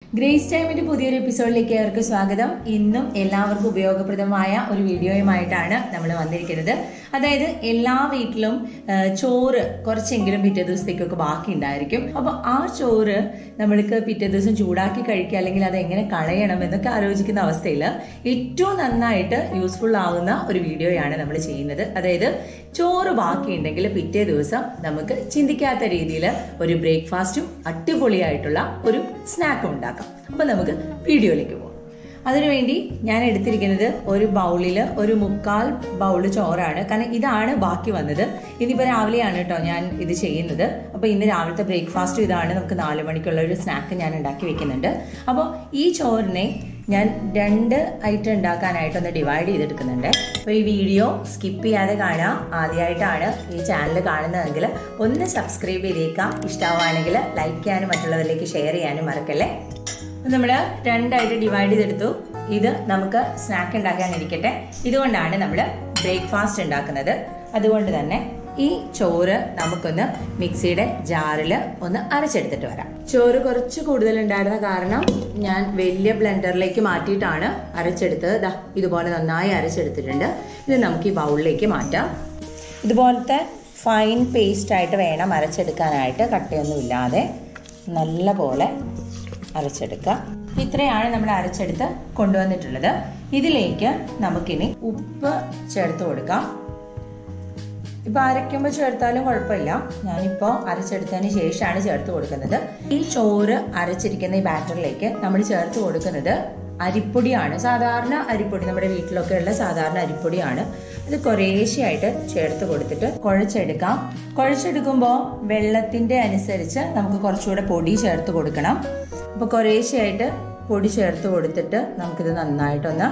grace ടൈമിന്റെ പുതിയൊരു എപ്പിസോഡിലേക്ക് ഏവർക്ക് സ്വാഗതം ഇന്നും എല്ലാവർക്കും ഉപയോഗപ്രദമായ ഒരു വീഡിയോയുമായിട്ടാണ് നമ്മൾ വന്നിരിക്കുന്നത് അതായത് എല്ലാ വീട്ടിലും ആ, ചോറ് കുറച്ചെങ്കിലും പിറ്റേ ദിവസത്തേക്കൊക്കെ ബാക്കി ഉണ്ടായിരിക്കും അപ്പോൾ ആ ചോറ് നമ്മൾക്ക് പിറ്റേ ദിവസം ചൂടാക്കി കഴിക്കുക അല്ലെങ്കിൽ അത് എങ്ങനെ കളയണം എന്നൊക്കെ ആലോചിക്കുന്ന അവസ്ഥയിൽ ഏറ്റവും നന്നായിട്ട് യൂസ്ഫുൾ ആവുന്ന ഒരു വീഡിയോയാണ് നമ്മൾ ചെയ്യുന്നത് അതായത് ചോറ് ബാക്കിയുണ്ടെങ്കിൽ പിറ്റേ ദിവസം നമുക്ക് ചിന്തിക്കാത്ത രീതിയിൽ ഒരു ബ്രേക്ക്ഫാസ്റ്റും അടിപൊളിയായിട്ടുള്ള ഒരു സ്നാക്കും ഉണ്ടാക്കാം അപ്പൊ നമുക്ക് വീഡിയോയിലേക്ക് പോകാം അതിനുവേണ്ടി ഞാൻ എടുത്തിരിക്കുന്നത് ഒരു ബൗളിൽ ഒരു മുക്കാൽ ബൗള് ചോറാണ് കാരണം ഇതാണ് ബാക്കി വന്നത് ഇന്നിപ്പോൾ രാവിലെയാണ് കേട്ടോ ഞാൻ ഇത് ചെയ്യുന്നത് അപ്പോൾ ഇന്ന് രാവിലത്തെ ബ്രേക്ക്ഫാസ്റ്റും ഇതാണ് നമുക്ക് നാല് മണിക്കുള്ള ഒരു സ്നാക്ക് ഞാൻ ഉണ്ടാക്കി വെക്കുന്നുണ്ട് അപ്പോൾ ഈ ചോറിനെ ഞാൻ രണ്ട് ഐറ്റം ഉണ്ടാക്കാനായിട്ടൊന്ന് ഡിവൈഡ് ചെയ്തെടുക്കുന്നുണ്ട് അപ്പോൾ ഈ വീഡിയോ സ്കിപ്പ് ചെയ്യാതെ കാണാം ആദ്യമായിട്ടാണ് ഈ ചാനൽ കാണുന്നതെങ്കിൽ ഒന്ന് സബ്സ്ക്രൈബ് ചെയ്തേക്കാം ഇഷ്ടമാവുകയാണെങ്കിൽ ലൈക്ക് ചെയ്യാനും മറ്റുള്ളവരിലേക്ക് ഷെയർ ചെയ്യാനും മറക്കല്ലേ നമ്മൾ രണ്ടായിട്ട് ഡിവൈഡ് ചെയ്തെടുത്തു ഇത് നമുക്ക് സ്നാക്ക് ഉണ്ടാക്കാനിരിക്കട്ടെ ഇതുകൊണ്ടാണ് നമ്മൾ ബ്രേക്ക്ഫാസ്റ്റ് ഉണ്ടാക്കുന്നത് അതുകൊണ്ട് തന്നെ ഈ ചോറ് നമുക്കൊന്ന് മിക്സിയുടെ ജാറിൽ ഒന്ന് അരച്ചെടുത്തിട്ട് വരാം ചോറ് കുറച്ച് കൂടുതൽ ഉണ്ടായിരുന്ന കാരണം ഞാൻ വലിയ ബ്ലെൻഡറിലേക്ക് മാറ്റിയിട്ടാണ് അരച്ചെടുത്തത് ദാ ഇതുപോലെ നന്നായി അരച്ചെടുത്തിട്ടുണ്ട് ഇത് നമുക്ക് ഈ ബൗളിലേക്ക് മാറ്റാം ഇതുപോലത്തെ ഫൈൻ പേസ്റ്റ് ആയിട്ട് വേണം അരച്ചെടുക്കാനായിട്ട് കട്ടയൊന്നും ഇല്ലാതെ നല്ല പോലെ അരച്ചെടുക്കുക ഇത്രയാണ് നമ്മൾ അരച്ചെടുത്ത് കൊണ്ടുവന്നിട്ടുള്ളത് ഇതിലേക്ക് നമുക്കിനി ഉപ്പ് ചേർത്ത് കൊടുക്കാം ഇപ്പൊ അരയ്ക്കുമ്പോൾ ചേർത്താലും കുഴപ്പമില്ല ഞാനിപ്പോൾ അരച്ചെടുത്തതിന് ശേഷമാണ് ചേർത്ത് കൊടുക്കുന്നത് ഈ ചോറ് അരച്ചിരിക്കുന്ന ഈ ബാറ്ററിലേക്ക് നമ്മൾ ചേർത്ത് കൊടുക്കുന്നത് അരിപ്പൊടിയാണ് സാധാരണ അരിപ്പൊടി നമ്മുടെ വീട്ടിലൊക്കെ ഉള്ള സാധാരണ അരിപ്പൊടിയാണ് ഇത് കുറേശ്ശെയായിട്ട് ചേർത്ത് കൊടുത്തിട്ട് കുഴച്ചെടുക്കാം കുഴച്ചെടുക്കുമ്പോൾ വെള്ളത്തിന്റെ അനുസരിച്ച് നമുക്ക് കുറച്ചുകൂടെ പൊടി ചേർത്ത് കൊടുക്കണം അപ്പോൾ കുറേശ്ശെയായിട്ട് പൊടി ചേർത്ത് കൊടുത്തിട്ട് നമുക്കിത് നന്നായിട്ടൊന്ന്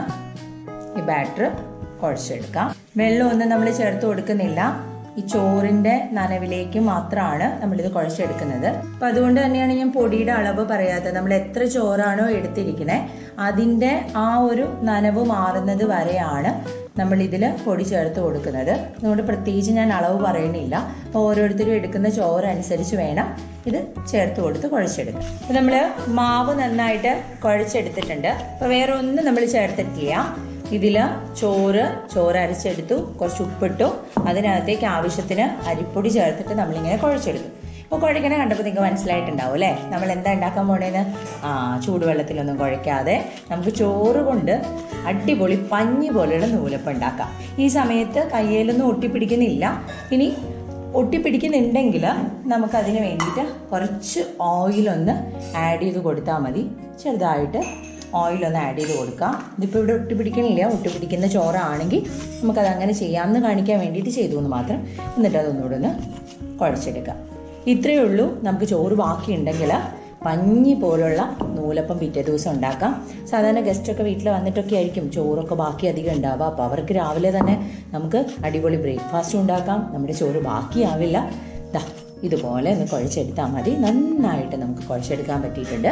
ഈ ബാറ്റർ കുഴച്ചെടുക്കാം വെള്ളമൊന്നും നമ്മൾ ചേർത്ത് കൊടുക്കുന്നില്ല ഈ ചോറിന്റെ നനവിലേക്ക് മാത്രമാണ് നമ്മളിത് കുഴച്ചെടുക്കുന്നത് അപ്പൊ അതുകൊണ്ട് തന്നെയാണ് ഞാൻ പൊടിയുടെ അളവ് പറയാത്തത് നമ്മൾ എത്ര ചോറാണോ എടുത്തിരിക്കുന്നത് അതിന്റെ ആ ഒരു നനവ് മാറുന്നത് വരെയാണ് നമ്മൾ ഇതിൽ പൊടി ചേർത്ത് കൊടുക്കുന്നത് അതുകൊണ്ട് പ്രത്യേകിച്ച് ഞാൻ അളവ് പറയണില്ല അപ്പോൾ ഓരോരുത്തരും എടുക്കുന്ന ചോറ് അനുസരിച്ച് വേണം ഇത് ചേർത്ത് കൊടുത്ത് കുഴച്ചെടുക്കാം അപ്പോൾ നമ്മൾ മാവ് നന്നായിട്ട് കുഴച്ചെടുത്തിട്ടുണ്ട് അപ്പോൾ വേറെ ഒന്നും നമ്മൾ ചേർത്തിട്ടില്ല ഇതിൽ ചോറ് ചോറ് അരച്ചെടുത്തു കുറച്ച് ഉപ്പിട്ടു അതിനകത്തേക്ക് ആവശ്യത്തിന് അരിപ്പൊടി ചേർത്തിട്ട് നമ്മളിങ്ങനെ കുഴച്ചെടുത്തു ഇപ്പോൾ കുഴക്കണ കണ്ടപ്പോൾ നിങ്ങൾക്ക് മനസ്സിലായിട്ടുണ്ടാവും അല്ലേ നമ്മൾ എന്താ ഉണ്ടാക്കാൻ പോണേന്ന് ആ ചൂടുവെള്ളത്തിലൊന്നും കുഴയ്ക്കാതെ നമുക്ക് ചോറ് കൊണ്ട് അടിപൊളി പഞ്ഞി പോലെയുള്ള നൂലപ്പം ഉണ്ടാക്കാം ഈ സമയത്ത് കയ്യിലൊന്നും ഒട്ടിപ്പിടിക്കുന്നില്ല ഇനി ഒട്ടിപ്പിടിക്കുന്നുണ്ടെങ്കിൽ നമുക്കതിന് വേണ്ടിയിട്ട് കുറച്ച് ഓയിലൊന്ന് ആഡ് ചെയ്ത് കൊടുത്താൽ മതി ചെറുതായിട്ട് ഓയിലൊന്ന് ആഡ് ചെയ്ത് കൊടുക്കാം ഇതിപ്പോൾ ഇവിടെ ഒട്ടിപ്പിടിക്കണില്ല ഒട്ടിപ്പിടിക്കുന്ന ചോറാണെങ്കിൽ നമുക്കത് അങ്ങനെ ചെയ്യാമെന്ന് കാണിക്കാൻ വേണ്ടിയിട്ട് ചെയ്തു എന്ന് മാത്രം എന്നിട്ട് അതൊന്നുകൂടെ ഒന്ന് കുഴച്ചെടുക്കാം ഇത്രയേ ഉള്ളൂ നമുക്ക് ചോറ് ബാക്കിയുണ്ടെങ്കിൽ പഞ്ഞി പോലുള്ള നൂലപ്പം പിറ്റേ ദിവസം ഉണ്ടാക്കാം സാധാരണ ഗസ്റ്റൊക്കെ വീട്ടിൽ വന്നിട്ടൊക്കെ ആയിരിക്കും ചോറൊക്കെ ബാക്കി അധികം ഉണ്ടാവുക അപ്പോൾ അവർക്ക് രാവിലെ തന്നെ നമുക്ക് അടിപൊളി ബ്രേക്ക്ഫാസ്റ്റ് ഉണ്ടാക്കാം നമ്മുടെ ചോറ് ബാക്കിയാവില്ല ദാ ഇതുപോലെ ഒന്ന് കുഴച്ചെടുത്താൽ മതി നന്നായിട്ട് നമുക്ക് കുഴച്ചെടുക്കാൻ പറ്റിയിട്ടുണ്ട്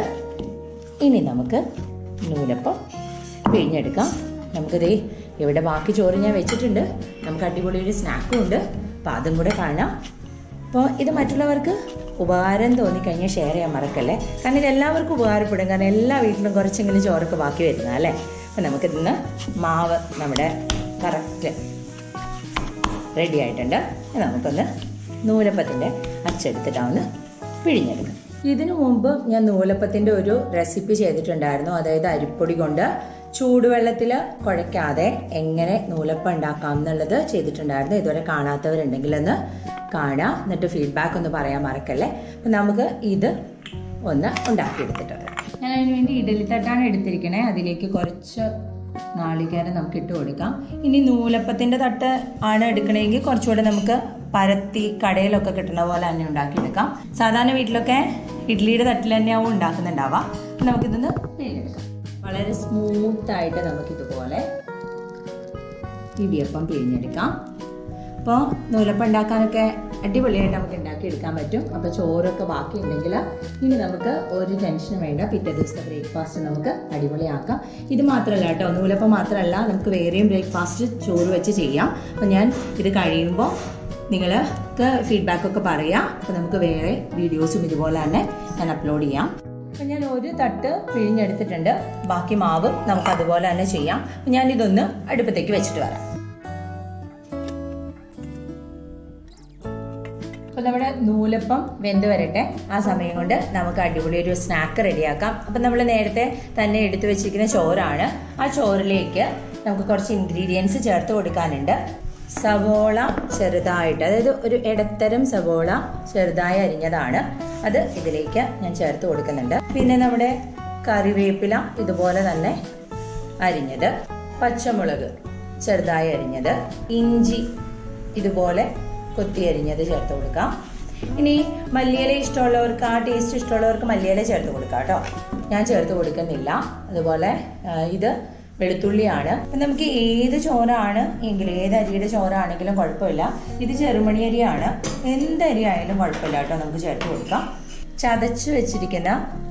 ഇനി നമുക്ക് നൂലപ്പം പിഴിഞ്ഞെടുക്കാം നമുക്കിതേ ഇവിടെ ബാക്കി ചോറ് ഞാൻ വെച്ചിട്ടുണ്ട് നമുക്ക് അടിപൊളി ഒരു സ്നാക്കും ഉണ്ട് അപ്പം അതും കൂടെ കാണാം അപ്പോൾ ഇത് മറ്റുള്ളവർക്ക് ഉപകാരം തോന്നിക്കഴിഞ്ഞാൽ ഷെയർ ചെയ്യാൻ മറക്കല്ലേ കാരണം ഇത് എല്ലാവർക്കും ഉപകാരപ്പെടും കാരണം എല്ലാ വീട്ടിലും കുറച്ചെങ്കിലും ചോറൊക്കെ ബാക്കി വരുന്ന അല്ലേ അപ്പം നമുക്കിന്ന് മാവ് നമ്മുടെ കറക്റ്റ് റെഡി ആയിട്ടുണ്ട് ഇനി നമുക്കൊന്ന് നൂലപ്പത്തിൻ്റെ അച്ചെടുത്തിട്ടാവുന്ന പിഴിഞ്ഞെടുക്കാം ഇതിനു മുമ്പ് ഞാൻ നൂലപ്പത്തിൻ്റെ ഒരു റെസിപ്പി ചെയ്തിട്ടുണ്ടായിരുന്നു അതായത് അരിപ്പൊടി കൊണ്ട് ചൂടുവെള്ളത്തിൽ കുഴയ്ക്കാതെ എങ്ങനെ നൂലപ്പം ഉണ്ടാക്കാം എന്നുള്ളത് ചെയ്തിട്ടുണ്ടായിരുന്നു ഇതുവരെ കാണാത്തവരുണ്ടെങ്കിൽ ഒന്ന് കാണാം എന്നിട്ട് ഫീഡ്ബാക്ക് ഒന്ന് പറയാൻ മറക്കല്ലേ അപ്പം നമുക്ക് ഇത് ഒന്ന് ഉണ്ടാക്കിയെടുത്തിട്ട് വരാം ഞാൻ അതിന് വേണ്ടി ഇഡലിത്തട്ടാണ് എടുത്തിരിക്കണേ അതിലേക്ക് കുറച്ച് നാളികേരം നമുക്ക് ഇട്ട് കൊടുക്കാം ഇനി നൂലപ്പത്തിൻ്റെ തട്ട് ആണ് എടുക്കണമെങ്കിൽ കുറച്ചുകൂടെ നമുക്ക് പരത്തി കടയിലൊക്കെ കിട്ടുന്ന പോലെ തന്നെ ഉണ്ടാക്കിയെടുക്കാം സാധാരണ വീട്ടിലൊക്കെ ഇഡ്ഡലിയുടെ തട്ടിൽ തന്നെയാവും ഉണ്ടാക്കുന്നുണ്ടാവാം അപ്പം നമുക്കിതൊന്ന് പിഴിഞ്ഞെടുക്കാം വളരെ സ്മൂത്ത് ആയിട്ട് നമുക്കിതുപോലെ ഇടിയപ്പം പിഴിഞ്ഞെടുക്കാം അപ്പോൾ നൂലപ്പം ഉണ്ടാക്കാനൊക്കെ അടിപൊളിയായിട്ട് നമുക്ക് ഉണ്ടാക്കിയെടുക്കാൻ പറ്റും അപ്പോൾ ചോറൊക്കെ ബാക്കി ഉണ്ടെങ്കിൽ ഇനി നമുക്ക് ഒരു ടെൻഷനും വേണ്ട പിറ്റേ ദിവസത്തെ ബ്രേക്ക്ഫാസ്റ്റ് നമുക്ക് അടിപൊളിയാക്കാം ഇത് മാത്രമല്ല കേട്ടോ നൂലപ്പം മാത്രമല്ല നമുക്ക് വേറെയും ബ്രേക്ക്ഫാസ്റ്റ് ചോറ് വെച്ച് ചെയ്യാം അപ്പോൾ ഞാൻ ഇത് കഴിയുമ്പോൾ നിങ്ങൾക്ക് ഫീഡ്ബാക്ക് ഒക്കെ പറയാം അപ്പോൾ നമുക്ക് വേറെ വീഡിയോസും ഇതുപോലെ തന്നെ ഞാൻ അപ്ലോഡ് ചെയ്യാം അപ്പം ഞാൻ ഒരു തട്ട് പിഴിഞ്ഞെടുത്തിട്ടുണ്ട് ബാക്കി മാവ് നമുക്ക് അതുപോലെ തന്നെ ചെയ്യാം അപ്പം ഞാൻ ഇതൊന്ന് അടുപ്പത്തേക്ക് വെച്ചിട്ട് വരാം അപ്പം നമ്മുടെ നൂലപ്പം വെന്ത് വരട്ടെ ആ സമയം കൊണ്ട് നമുക്ക് അടിപൊളി ഒരു സ്നാക്ക് റെഡിയാക്കാം അപ്പം നമ്മൾ നേരത്തെ തന്നെ എടുത്തു വെച്ചിരിക്കുന്ന ചോറാണ് ആ ചോറിലേക്ക് നമുക്ക് കുറച്ച് ഇൻഗ്രീഡിയൻസ് ചേർത്ത് കൊടുക്കാനുണ്ട് സവോള ചെറുതായിട്ട് അതായത് ഒരു ഇടത്തരം സവോള ചെറുതായി അരിഞ്ഞതാണ് അത് ഇതിലേക്ക് ഞാൻ ചേർത്ത് കൊടുക്കുന്നുണ്ട് പിന്നെ നമ്മുടെ കറിവേപ്പില ഇതുപോലെ തന്നെ അരിഞ്ഞത് പച്ചമുളക് ചെറുതായി അരിഞ്ഞത് ഇഞ്ചി ഇതുപോലെ കൊത്തി അരിഞ്ഞത് ചേർത്ത് കൊടുക്കാം ഇനി മല്ലിയില ഇഷ്ടമുള്ളവർക്ക് ആ ടേസ്റ്റ് ഇഷ്ടമുള്ളവർക്ക് മല്ലിയില ചേർത്ത് കൊടുക്കാം കേട്ടോ ഞാൻ ചേർത്ത് കൊടുക്കുന്നില്ല അതുപോലെ ഇത് വെളുത്തുള്ളിയാണ് അപ്പം നമുക്ക് ഏത് ചോറാണ് എങ്കിലും ഏത് അരിയുടെ ചോറാണെങ്കിലും കുഴപ്പമില്ല ഇത് ചെറുമണി അരിയാണ് എന്ത് അരി ആയാലും കുഴപ്പമില്ല കേട്ടോ നമുക്ക് ചേർത്ത് കൊടുക്കാം ചതച്ച് വെച്ചിരിക്കുന്ന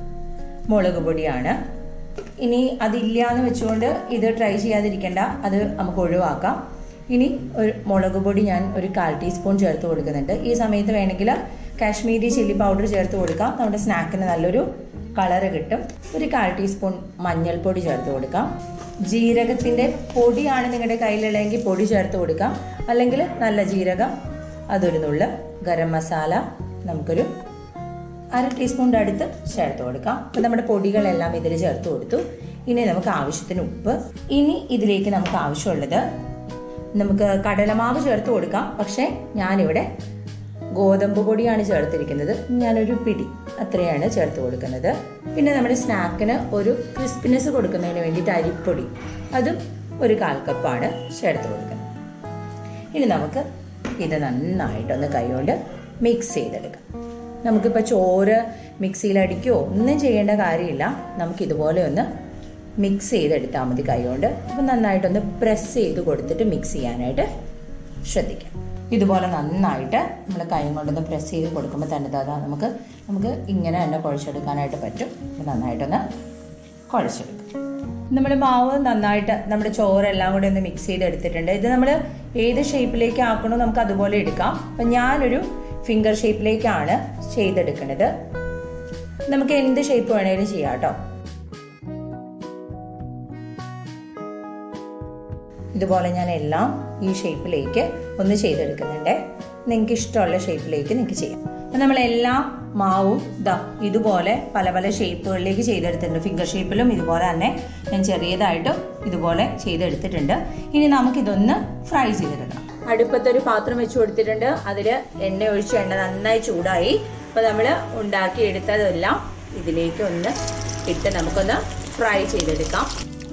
മുളക് പൊടിയാണ് ഇനി അതില്ല എന്ന് വെച്ചുകൊണ്ട് ഇത് ട്രൈ ചെയ്യാതിരിക്കേണ്ട അത് നമുക്ക് ഒഴിവാക്കാം ഇനി ഒരു മുളക് പൊടി ഞാൻ ഒരു കാൽ ടീസ്പൂൺ ചേർത്ത് കൊടുക്കുന്നുണ്ട് ഈ സമയത്ത് വേണമെങ്കിൽ കാശ്മീരി ചില്ലി പൗഡർ ചേർത്ത് കൊടുക്കാം നമ്മുടെ സ്നാക്കിന് നല്ലൊരു കളറ് കിട്ടും ഒരു കാൽ ടീസ്പൂൺ മഞ്ഞൾപ്പൊടി ചേർത്ത് കൊടുക്കാം ജീരകത്തിൻ്റെ പൊടിയാണ് നിങ്ങളുടെ കയ്യിലുള്ളതെങ്കിൽ പൊടി ചേർത്ത് കൊടുക്കാം അല്ലെങ്കിൽ നല്ല ജീരകം അതൊരു നുള്ള് ഗരം മസാല നമുക്കൊരു അര ടീസ്പൂണിൻ്റെ അടുത്ത് ചേർത്ത് കൊടുക്കാം അപ്പം നമ്മുടെ പൊടികളെല്ലാം ഇതിൽ ചേർത്ത് കൊടുത്തു ഇനി നമുക്ക് ആവശ്യത്തിന് ഉപ്പ് ഇനി ഇതിലേക്ക് നമുക്ക് ആവശ്യമുള്ളത് നമുക്ക് കടലമാവ് ചേർത്ത് കൊടുക്കാം പക്ഷേ ഞാനിവിടെ ഗോതമ്പ് പൊടിയാണ് ചേർത്തിരിക്കുന്നത് ഞാനൊരു പിടി അത്രയാണ് ചേർത്ത് കൊടുക്കുന്നത് പിന്നെ നമ്മുടെ സ്നാക്കിന് ഒരു ക്രിസ്പിനെസ് കൊടുക്കുന്നതിന് വേണ്ടിയിട്ട് അരിപ്പൊടി അതും ഒരു കാൽ കപ്പാണ് ചേർത്ത് കൊടുക്കുന്നത് ഇനി നമുക്ക് ഇത് നന്നായിട്ടൊന്ന് കൈകൊണ്ട് മിക്സ് ചെയ്തെടുക്കാം നമുക്കിപ്പോൾ ചോറ് മിക്സിയിൽ അടിക്കുകയോ ഒന്നും ചെയ്യേണ്ട കാര്യമില്ല നമുക്കിതുപോലെ ഒന്ന് മിക്സ് ചെയ്തെടുത്താൽ മതി കൈകൊണ്ട് അപ്പം നന്നായിട്ടൊന്ന് പ്രസ് ചെയ്ത് കൊടുത്തിട്ട് മിക്സ് ചെയ്യാനായിട്ട് ശ്രദ്ധിക്കാം ഇതുപോലെ നന്നായിട്ട് നമ്മൾ കൈ കൊണ്ടൊന്ന് പ്രസ് ചെയ്ത് കൊടുക്കുമ്പോൾ തന്നെ അതാ നമുക്ക് നമുക്ക് ഇങ്ങനെ തന്നെ കുഴച്ചെടുക്കാനായിട്ട് പറ്റും അപ്പം നന്നായിട്ടൊന്ന് കുഴച്ചെടുക്കും നമ്മുടെ മാവ് നന്നായിട്ട് നമ്മുടെ ചോറെല്ലാം കൂടി ഒന്ന് മിക്സ് ചെയ്ത് എടുത്തിട്ടുണ്ട് ഇത് നമ്മൾ ഏത് ഷേപ്പിലേക്ക് ആക്കണോ നമുക്ക് അതുപോലെ എടുക്കാം അപ്പം ഞാനൊരു ഫിംഗർ ഷേപ്പിലേക്കാണ് ചെയ്തെടുക്കുന്നത് നമുക്ക് എന്ത് ഷേപ്പ് വേണേലും ചെയ്യാം കേട്ടോ ഇതുപോലെ ഞാൻ എല്ലാം ഈ ഷേപ്പിലേക്ക് ഒന്ന് ചെയ്തെടുക്കുന്നുണ്ട് നിങ്ങൾക്ക് ഇഷ്ടമുള്ള ഷേപ്പിലേക്ക് നിങ്ങൾക്ക് ചെയ്യാം അപ്പം നമ്മളെല്ലാം മാവും ദാ ഇതുപോലെ പല പല ഷേപ്പുകളിലേക്ക് ചെയ്തെടുത്തിട്ടുണ്ട് ഫിംഗർ ഷേപ്പിലും ഇതുപോലെ തന്നെ ഞാൻ ചെറിയതായിട്ടും ഇതുപോലെ ചെയ്തെടുത്തിട്ടുണ്ട് ഇനി നമുക്കിതൊന്ന് ഫ്രൈ ചെയ്തെടുക്കണം അടുപ്പത്തൊരു പാത്രം വെച്ച് കൊടുത്തിട്ടുണ്ട് അതിൽ എണ്ണ ഒഴിച്ച് എണ്ണ നന്നായി ചൂടായി അപ്പോൾ നമ്മൾ ഉണ്ടാക്കിയെടുത്തതെല്ലാം ഇതിലേക്ക് ഒന്ന് ഇട്ട് നമുക്കൊന്ന് ഫ്രൈ ചെയ്തെടുക്കാം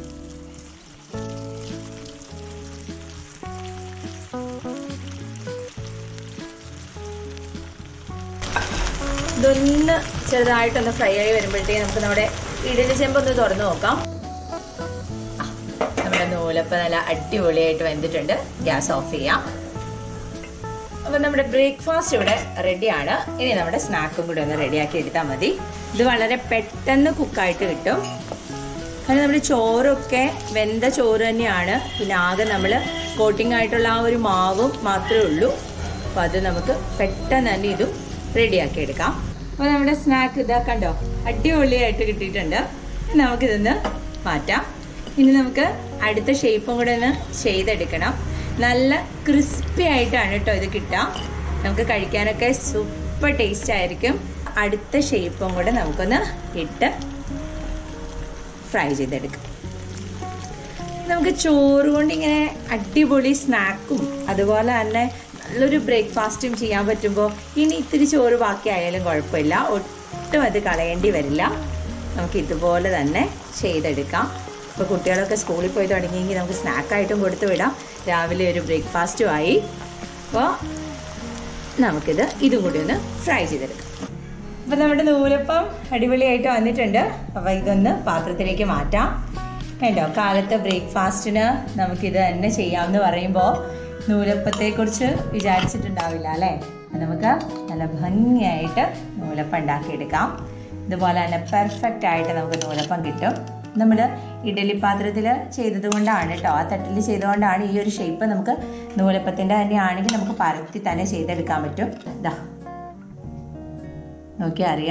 ഇതൊന്ന് ചെറുതായിട്ടൊന്ന് ഫ്രൈ ആയി വരുമ്പോഴത്തേക്ക് നമുക്ക് നമ്മുടെ ഇഡലി ചെമ്പ് ഒന്ന് തുറന്നു നോക്കാം ആ, നമ്മുടെ നൂലപ്പം നല്ല അടിപൊളിയായിട്ട് വെന്തിട്ടുണ്ട് ഗ്യാസ് ഓഫ് ചെയ്യാം അപ്പൊ നമ്മുടെ ബ്രേക്ക്ഫാസ്റ്റ് ഇവിടെ റെഡിയാണ് ഇനി നമ്മുടെ സ്നാക്കും കൂടി ഒന്ന് റെഡിയാക്കി എടുത്താൽ മതി ഇത് വളരെ പെട്ടെന്ന് കുക്കായിട്ട് കിട്ടും കാരണം നമ്മുടെ ചോറൊക്കെ വെന്ത ചോറ് തന്നെയാണ് പിന്നെ ആകെ നമ്മൾ കോട്ടിംഗ് ആയിട്ടുള്ള ആ ഒരു മാവും മാത്രമേ ഉള്ളൂ അപ്പോൾ അത് നമുക്ക് പെട്ടെന്ന് തന്നെ ഇതും റെഡിയാക്കി എടുക്കാം അപ്പോൾ നമ്മുടെ സ്നാക്ക് ഇതാ കണ്ടോ അടിപൊളിയായിട്ട് കിട്ടിയിട്ടുണ്ട് നമുക്കിതൊന്ന് മാറ്റാം ഇനി നമുക്ക് അടുത്ത ഷേപ്പും കൂടെ ഒന്ന് ചെയ്തെടുക്കണം നല്ല ക്രിസ്പി ആയിട്ടാണ് കേട്ടോ ഇത് കിട്ടുക നമുക്ക് കഴിക്കാനൊക്കെ സൂപ്പർ ടേസ്റ്റ് ആയിരിക്കും അടുത്ത ഷേപ്പും കൂടെ നമുക്കൊന്ന് ഇട്ട് ഫ്രൈ ചെയ്തെടുക്കാം നമുക്ക് ചോറ് കൊണ്ട് ഇങ്ങനെ അടിപൊളി സ്നാക്കും അതുപോലെ തന്നെ നല്ലൊരു ബ്രേക്ക്ഫാസ്റ്റും ചെയ്യാൻ പറ്റുമ്പോൾ ഇനി ഇത്തിരി ചോറ് ബാക്കിയായാലും കുഴപ്പമില്ല ഒട്ടും അത് കളയേണ്ടി വരില്ല നമുക്ക് ഇതുപോലെ തന്നെ ചെയ്തെടുക്കാം ഇപ്പോൾ കുട്ടികളൊക്കെ സ്കൂളിൽ പോയി തുടങ്ങിയെങ്കിൽ നമുക്ക് സ്നാക്കായിട്ടും കൊടുത്തു വിടാം രാവിലെ ഒരു ബ്രേക്ക്ഫാസ്റ്റും ആയി അപ്പോൾ നമുക്കിത് ഇതും കൂടി ഒന്ന് ഫ്രൈ ചെയ്തെടുക്കാം അപ്പോൾ നമ്മുടെ നൂലപ്പം അടിപൊളിയായിട്ട് വന്നിട്ടുണ്ട് അപ്പോൾ ഇതൊന്ന് പാത്രത്തിലേക്ക് മാറ്റാം കണ്ടോ കാലത്തെ ബ്രേക്ക്ഫാസ്റ്റിന് നമുക്കിത് തന്നെ ചെയ്യാമെന്ന് പറയുമ്പോൾ നൂലപ്പത്തെക്കുറിച്ച് വിചാരിച്ചിട്ടുണ്ടാവില്ല അല്ലേ അപ്പോൾ നമുക്ക് നല്ല ഭംഗിയായിട്ട് നൂലപ്പം ഉണ്ടാക്കിയെടുക്കാം ഇതുപോലെ തന്നെ പെർഫെക്റ്റ് ആയിട്ട് നമുക്ക് നൂലപ്പം കിട്ടും നമ്മൾ ഇഡലി പാത്രത്തിൽ ചെയ്തത് കൊണ്ടാണ് കേട്ടോ ആ തട്ടിൽ ചെയ്തുകൊണ്ടാണ് ഈ ഒരു ഷേപ്പ് നമുക്ക് നൂലപ്പത്തിൻ്റെ തന്നെ ആണെങ്കിൽ നമുക്ക് പരത്തി തന്നെ ചെയ്തെടുക്കാൻ പറ്റും ഇതാ നോക്കി അറിയാം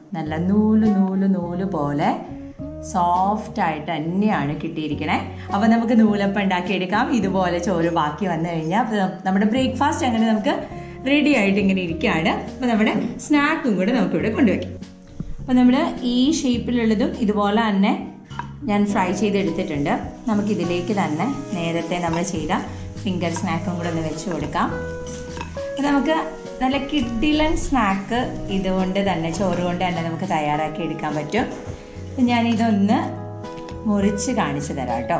നല്ല നൂല് നൂല് നൂല് പോലെ സോഫ്റ്റ് ആയിട്ട് തന്നെയാണ് കിട്ടിയിരിക്കണേ അപ്പോൾ നമുക്ക് നൂലപ്പം ഉണ്ടാക്കിയെടുക്കാം ഇതുപോലെ ചോറ് ബാക്കി വന്നു കഴിഞ്ഞാൽ അപ്പോൾ നമ്മുടെ ബ്രേക്ക്ഫാസ്റ്റ് അങ്ങനെ നമുക്ക് റെഡി ആയിട്ട് ഇങ്ങനെ ഇരിക്കുകയാണ് അപ്പോൾ നമ്മുടെ സ്നാക്കും കൂടെ നമുക്കിവിടെ കൊണ്ടുവയ്ക്കാം അപ്പോൾ നമ്മൾ ഈ ഷേപ്പിലുള്ളതും ഇതുപോലെ തന്നെ ഞാൻ ഫ്രൈ ചെയ്തെടുത്തിട്ടുണ്ട് നമുക്കിതിലേക്ക് തന്നെ നേരത്തെ നമ്മൾ ചെയ്ത ഫിംഗർ സ്നാക്കും കൂടെ ഒന്ന് വെച്ച് കൊടുക്കാം അപ്പോൾ നമുക്ക് നല്ല കിഡിലൻ സ്നാക്ക് ഇതുകൊണ്ട് തന്നെ ചോറ് കൊണ്ട് തന്നെ നമുക്ക് തയ്യാറാക്കി എടുക്കാൻ പറ്റും അപ്പം ഞാനിതൊന്ന് മുറിച്ച് കാണിച്ചു തരാം കേട്ടോ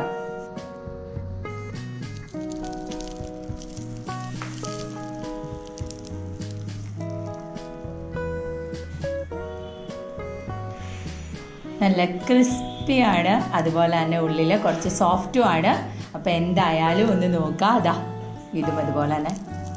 നല്ല ക്രിസ്പിയാണ് അതുപോലെ തന്നെ ഉള്ളിൽ കുറച്ച് സോഫ്റ്റും ആണ് അപ്പോൾ എന്തായാലും ഒന്ന് നോക്കാം അതാ ഇതും അതുപോലെ തന്നെ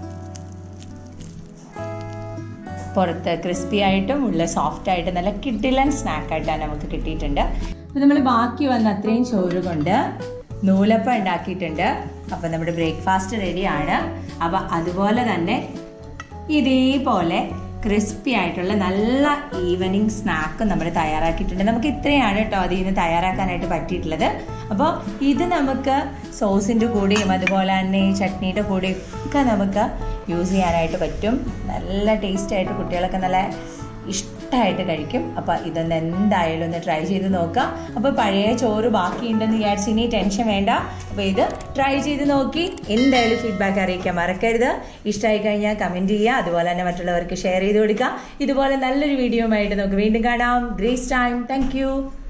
പുറത്ത് ക്രിസ്പി ആയിട്ടും ഉള്ള സോഫ്റ്റ് ആയിട്ടും നല്ല കിഡിലൻ സ്നാക്കായിട്ടാണ് നമുക്ക് കിട്ടിയിട്ടുണ്ട് അപ്പോൾ നമ്മൾ ബാക്കി വന്ന അത്രയും ചോറ് കൊണ്ട് നൂലപ്പം ഉണ്ടാക്കിയിട്ടുണ്ട് അപ്പോൾ നമ്മുടെ ബ്രേക്ക്ഫാസ്റ്റ് റെഡിയാണ് അപ്പോൾ അതുപോലെ തന്നെ ഇതേപോലെ ക്രിസ്പി ആയിട്ടുള്ള നല്ല ഈവനിങ് സ്നാക്ക് നമ്മൾ തയ്യാറാക്കിയിട്ടുണ്ട് നമുക്ക് ഇത്രയാണ് കേട്ടോ അതിൽ നിന്ന് തയ്യാറാക്കാനായിട്ട് പറ്റിയിട്ടുള്ളത് അപ്പോൾ ഇത് നമുക്ക് സോസിൻ്റെ കൂടെയും അതുപോലെ തന്നെ ചട്നിയുടെ കൂടെയും ഒക്കെ നമുക്ക് യൂസ് ചെയ്യാനായിട്ട് പറ്റും നല്ല ടേസ്റ്റ് ആയിട്ട് കുട്ടികളൊക്കെ നല്ല ഇഷ്ടമായിട്ട് കഴിക്കും അപ്പോൾ ഇതൊന്ന് എന്തായാലും ഒന്ന് ട്രൈ ചെയ്ത് നോക്കാം അപ്പോൾ പഴയ ചോറ് ബാക്കിയുണ്ടെന്ന് വിചാരിച്ച് ഇനി ടെൻഷൻ വേണ്ട അപ്പോൾ ഇത് ട്രൈ ചെയ്ത് നോക്കി എന്തായാലും ഫീഡ്ബാക്ക് അറിയിക്കാൻ മറക്കരുത് ഇഷ്ടമായി കഴിഞ്ഞാൽ കമൻറ്റ് ചെയ്യുക അതുപോലെ തന്നെ മറ്റുള്ളവർക്ക് ഷെയർ ചെയ്ത് കൊടുക്കുക ഇതുപോലെ നല്ലൊരു വീഡിയോ ആയിട്ട് നമുക്ക് വീണ്ടും കാണാം ഗ്രേസ് ടൈം താങ്ക്